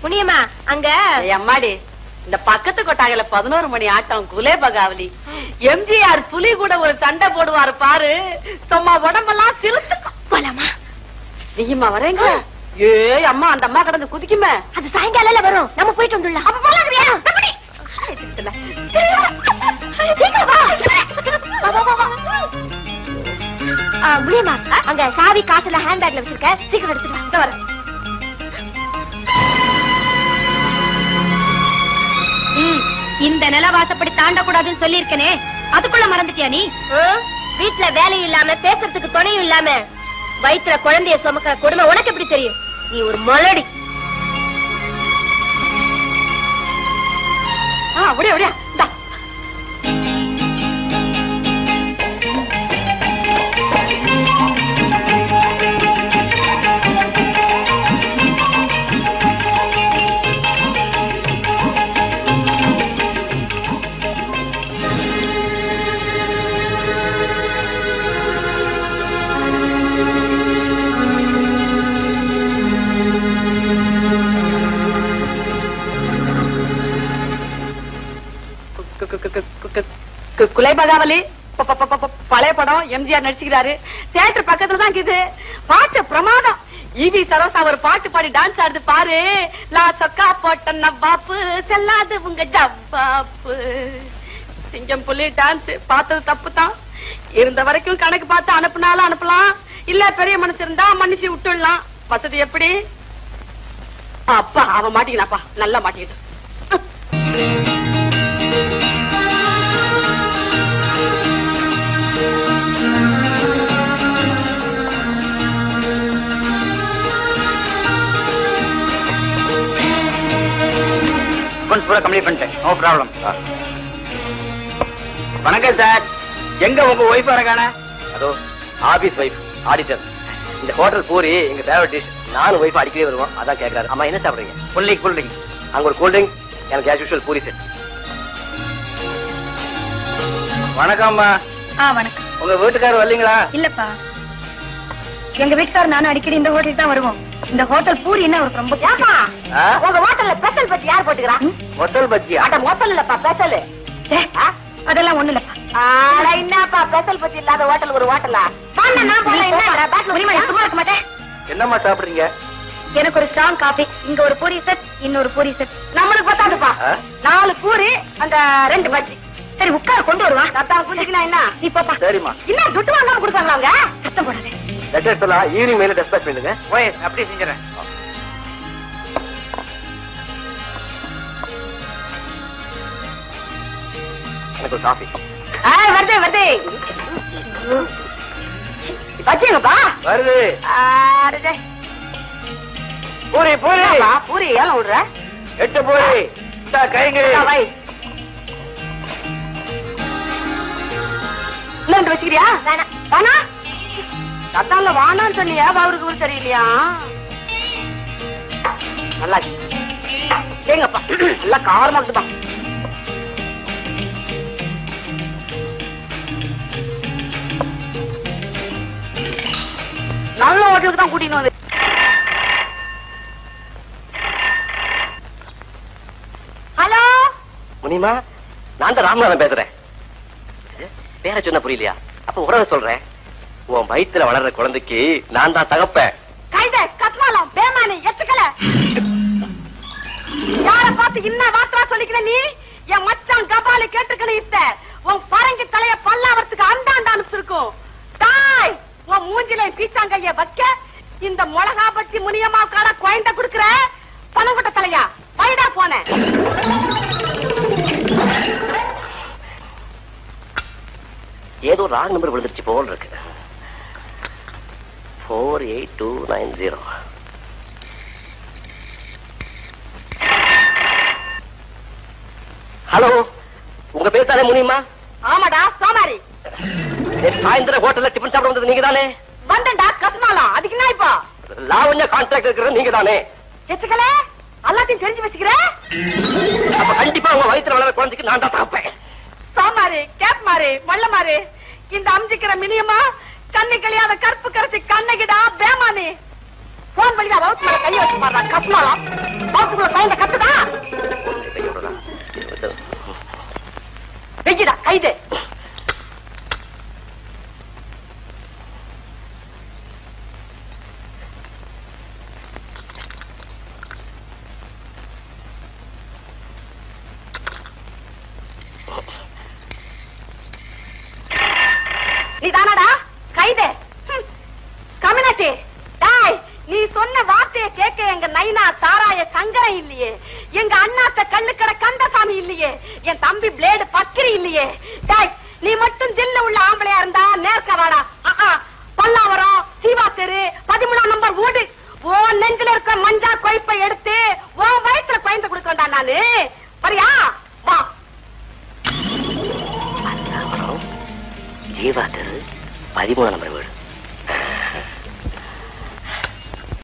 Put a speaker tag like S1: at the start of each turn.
S1: புனியம்மா அங்க
S2: ஏய் அம்மாடி இந்த பக்கத்து கொட்டாயில பதினோரு மணி ஆட்டம் குலே பகாவலி எம்ஜிஆர் புலி கூட ஒரு சண்டை போடுவாரு பாரு சும்மா உடம்பெல்லாம் சிலுத்துக்கும்
S1: போலாமா
S2: நீங்கம்மா வரேங்க ஏய் அம்மா அந்த அம்மா கடந்து குதிக்குமே
S1: அது சாயங்காலம் வரும் நம்ம போயிட்டு வந்துடலாம் அப்ப போலாங்கறியா தம்பி சீக்கிரம் வா. வா, வா, வா, வா. ஆ, புனியம்மா அங்க சாவி காசுல ஹேண்ட் பேக்ல வச்சிருக்க சீக்கிரம் எடுத்துட்டு வா இதோ வரேன். ம், இந்த நிலவாசப்படி தாண்டக்கூடாதுன்னு சொல்லியிருக்கனே அதுக்குள்ள மறந்துட்டியா நீ வீட்டுல வேலை இல்லாம பேசுறதுக்கு துணையும் இல்லாம வயிற்றுல குழந்தைய சுமக்கிற கொடுமை உனக்கு எப்படி தெரியும் நீ ஒரு மலடி
S2: ஆ அப்படியே அப்படியே இந்தா. கு- கு- கு- கு- கு- கு- கு- குலை பகாவலி ப- ப- ப- ப- பழைய படம் எம்ஜிஆர் நடிச்சுக்கிறாரு தியேட்டர் பக்கத்துல தான் இருக்குது பாட்டு பிரமாதம் ஈவி சரோசா ஒரு பாட்டு பாடி டான்ஸ் ஆடுது பாரு லா சொக்கா போட்ட நவ்வாப்பு செல்லாது உங்க ஜவ்வாப்பு சிங்கம் புலி டான்ஸ் பார்த்தது தப்பு தான் இருந்த வரைக்கும் கணக்கு பார்த்து அனுப்புனாலும் அனுப்பலாம் இல்ல பெரிய மனசு இருந்தா மன்னிச்சு விட்டுடலாம் வசதி எப்படி அப்பா அவ மாட்டிக்கினாப்பா நல்லா மாட்டிக்கிட்டு
S3: அக்கௌண்ட்ஸ் பூரா கம்ப்ளீட் பண்ணிட்டேன் நோ ப்ராப்ளம் வணக்கம் சார் எங்க உங்க ஒய்ஃப் வரகான
S4: அதோ ஆபீஸ் வைஃப் ஆடிட்டர் இந்த ஹோட்டல் பூரி எங்க ஃபேவரட் டிஷ் நானும் ஒய்ஃப் அடிக்கடி வருவோம் அதான் கேட்கறாரு அம்மா என்ன சாப்பிடுறீங்க
S3: புல்லிங் புல்லிங்
S4: அங்க ஒரு கூல் ட்ரிங்க் எனக்கு ஆஸ் யூஷுவல் பூரி செட்
S3: வணக்கம்மா
S1: ஆ வணக்கம்
S3: உங்க வீட்டுக்காரர் வரலீங்களா
S1: இல்லப்பா எங்க வீட்டுக்காரர் நானும் அடிக்கடி இந்த ஹோட்டல் தான் வருவோம் இந்த ஹோட்டல் பூரி என்ன ஒரு ரொம்ப ஏப்பா
S3: ஆ?
S1: உங்க ஹோட்டல்ல ஸ்பெஷல் பத்தி யார் போட்டுக்கிறா
S3: ஹோட்டல் பஜ்ஜியா
S1: அட மொத்தம் இல்லப்பா ஸ்பெஷல் அதெல்லாம் ஒண்ணு இல்லப்பா ஆட என்னப்பா ஸ்பெஷல் பத்தி இல்லாத ஹோட்டல் ஒரு ஹோட்டலா நான் போல என்ன பேட்ல சும்மா இருக்க மாட்டேன்
S3: என்னம்மா சாப்பிடுறீங்க
S1: எனக்கு ஒரு ஸ்ட்ராங் காபி இங்க ஒரு பூரி செட் இன்னொரு பூரி செட் நம்மளுக்கு பத்தாதுப்பா
S3: ஆ?
S1: நாலு பூரி அந்த ரெண்டு பஜ்ஜி சரி உட்கார கொண்டு வருவா அதான் குடிக்கலாம் என்ன நீ போப்பா
S3: சரிம்மா
S1: என்ன துட்டு வாங்காம கொடுத்தாங்களா அவங்க சத்தம் போடாதே
S4: லெட்டர் சொல்லலாம் ஈவினிங் மேல டெஸ்பேச் பண்ணுங்க
S3: ஓய் அப்படியே செஞ்சுறேன்
S4: எனக்கு ஒரு காஃபி
S1: ஆ, வருது வருது வச்சுங்கப்பா
S3: வருது
S1: ஆடுதே.
S3: பூரி பூரி
S1: என்னப்பா, பூரி ஏன் விடுற
S3: எட்டு பூரி இந்த கைங்க
S1: இந்தா வை இன்னொன்று வச்சுக்கிறியா வேணாம் வேணா
S2: அதான்ல வானான்னு சொன்னியா அவருக்கு ஊர் சரியில்லையா நல்லா இருக்கு. ஏங்கப்பா நல்லா காரமா இருக்குப்பா நல்ல ஹோட்டலுக்கு தான் கூட்டின்னு வந்து
S1: ஹலோ
S4: முனிமா நான் தான் ராமநாதன் பேசுறேன் பேர சொன்ன புரியலையா அப்ப உறவை சொல்றேன் உன் வயித்துல வளர்ற குழந்தைக்கு நான் தான் தகப்பேன்
S2: கைத கத்மாலம் பேமானி எச்சுக்கல யார பார்த்து இன்ன வார்த்தா சொல்லிக்கிற நீ என் மச்சான் கபாலி கேட்டுக்கணும் இத்த உன் பரங்கி தலைய பல்லாவரத்துக்கு அந்தாண்ட அனுப்பிச்சிருக்கும் தாய் உன் மூஞ்சில பீச்சாங்கைய வைக்க இந்த மிளகா பச்சி முனியம்மா காட குழந்த குடுக்குற பணங்குட்ட தலையா வைடா போனேன்
S4: ஏதோ ராங் நம்பர் விழுந்துருச்சு போல் இருக்கு four eight two nine zero hello உங்க பேர் தானே முனியம்மா
S2: ஆமாடா சோமாரி
S4: நேத்து சாயந்தரம் ஹோட்டல்ல டிஃபன் சாப்பிட வந்தது நீங்க தானே
S2: வந்தேன்டா கத்மாலம் அதுக்கு என்ன இப்போ
S4: லாவண்யா கான்ட்ராக்ட் இருக்கிறது நீங்க தானே
S2: எச்சுக்கல எல்லாத்தையும் தெரிஞ்சு வச்சுக்கிற
S4: அப்ப கண்டிப்பா உங்க வயித்துல வளர குழந்தைக்கு நான் தான் தகப்பேன்
S2: சாமாரி கேப் மாறி மல்ல மாறி இந்த அம்ஜிக்கிற மினியமா கண்ணு கழியாத கற்பு கரசி கண்ணகிடா பேமானி போன் வழியா வவுத்து மேல கைய வச்சு மாறா கஸ்மாலம் மாசத்துக்குள்ள குழந்தை கத்துதா
S4: கையோடடா.
S2: வெய்யடா கைது நீ தானடா கைது ஹம். கம்யூனிட்டி டேய் நீ சொன்ன வார்த்தையை கேட்க எங்க நைனா தாராய சங்கரம் இல்லையே எங்க அண்ணாத்த கள்ளுக்கடை கந்தசாமி இல்லையே என் தம்பி பிளேடு பக்கிரி இல்லையே டேய் நீ மட்டும் ஜில்ல உள்ள ஆம்பளையா இருந்தா நேர்க்க வாடா அஹ், அஹ். பல்லாவரம் சீவா தெரு பதிமூணாம் நம்பர் வீடு ஓ நெஞ்சில இருக்க மஞ்சா கொய்ப்பை எடுத்து உன் வயித்துல குழந்தை கொடுக்கண்டா நானு வரியா வா
S4: பல்லாவரம், ஜீவா தெரு பதிமூணு நம்பர் வீடு